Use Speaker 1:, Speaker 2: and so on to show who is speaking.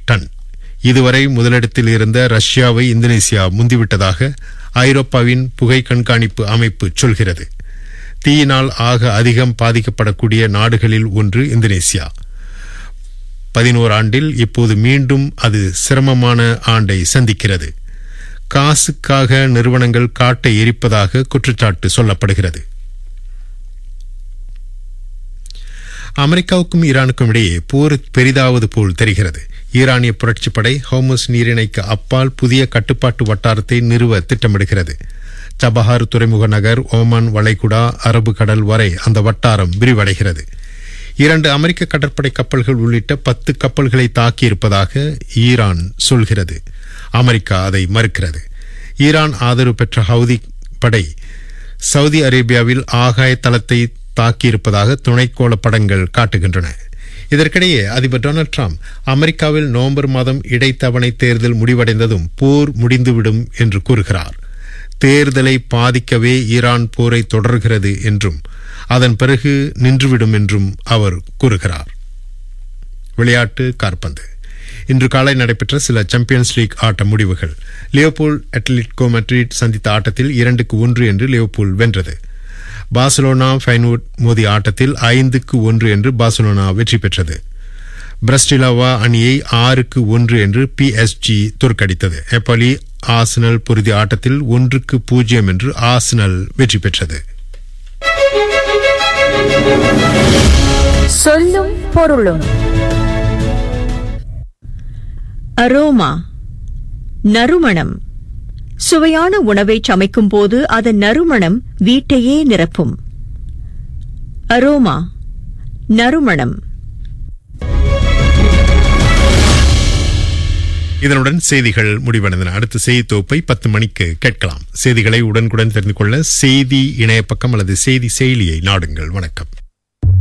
Speaker 1: ton இதுவரை முதலிடத்தில் இருந்த ரஷ்யாவை இந்தோனேசியா முந்திவிட்டதாக ஐரோப்பாவின் புகை கண்காணிப்பு அமைப்பு சொல்கிறது தீயினால் ஆக அதிகம் பாதிக்கப்படக்கூடிய நாடுகளில் ஒன்று இந்தோனேசியா பதினோரு ஆண்டில் இப்போது மீண்டும் அது சிரமமான ஆண்டை சந்திக்கிறது காசுக்காக நிறுவனங்கள் காட்டை எரிப்பதாக குற்றச்சாட்டு சொல்லப்படுகிறது அமெரிக்காவுக்கும் ஈரானுக்கும் இடையே போர் பெரிதாவது போல் தெரிகிறது ஈரானிய புரட்சிப்படை ஹோமஸ் நீரிணைக்கு அப்பால் புதிய கட்டுப்பாட்டு வட்டாரத்தை நிறுவ திட்டமிடுகிறது சபஹார் துறைமுக நகர் ஓமான் வளைகுடா அரபு கடல் வரை அந்த வட்டாரம் விரிவடைகிறது இரண்டு அமெரிக்க கடற்படை கப்பல்கள் உள்ளிட்ட பத்து கப்பல்களை தாக்கியிருப்பதாக ஈரான் சொல்கிறது அமெரிக்கா அதை மறுக்கிறது ஈரான் ஆதரவு பெற்ற ஹவுதி படை சவுதி அரேபியாவில் ஆகாய தளத்தை தாக்கியிருப்பதாக துணைக்கோள படங்கள் காட்டுகின்றன இதற்கிடையே அதிபர் டொனால்ட் ட்ரம்ப் அமெரிக்காவில் நவம்பர் மாதம் இடைத்தவணை தேர்தல் முடிவடைந்ததும் போர் முடிந்துவிடும் என்று கூறுகிறார் தேர்தலை பாதிக்கவே ஈரான் போரை தொடர்கிறது என்றும் அதன் பிறகு நின்றுவிடும் என்றும் அவர் கூறுகிறார் விளையாட்டு கார்பந்து இன்று காலை நடைபெற்ற சில சாம்பியன்ஸ் லீக் ஆட்ட முடிவுகள் லியோபூல் அட்லெட்டிகோ மெட்ரிட் சந்தித்த ஆட்டத்தில் இரண்டுக்கு ஒன்று என்று லியோபூல் வென்றது பார்சலோனா ஃபைன்வுட் மோதிய ஆட்டத்தில் ஐந்துக்கு ஒன்று என்று பார்சலோனா வெற்றி பெற்றது பிரஸ்டிலாவா அணியை ஆறுக்கு ஒன்று என்று பிஎஸ்ஜி தோற்கடித்தது எப்பலி ஆசனல் பொருதி ஆட்டத்தில் ஒன்றுக்கு பூஜ்ஜியம் என்று ஆசனல் வெற்றி பெற்றது
Speaker 2: சொல்லும் பொருளும்
Speaker 3: அரோமா நறுமணம் சுவையான உணவை சமைக்கும் போது அதன் நறுமணம் வீட்டையே நிரப்பும் அரோமா நறுமணம்
Speaker 1: இதனுடன் செய்திகள் முடிவடைந்தன அடுத்த செய்தி தொகுப்பை பத்து மணிக்கு கேட்கலாம் செய்திகளை உடனுக்குடன் தெரிந்து கொள்ள செய்தி இணைய பக்கம் அல்லது செய்தி செயலியை நாடுங்கள் வணக்கம்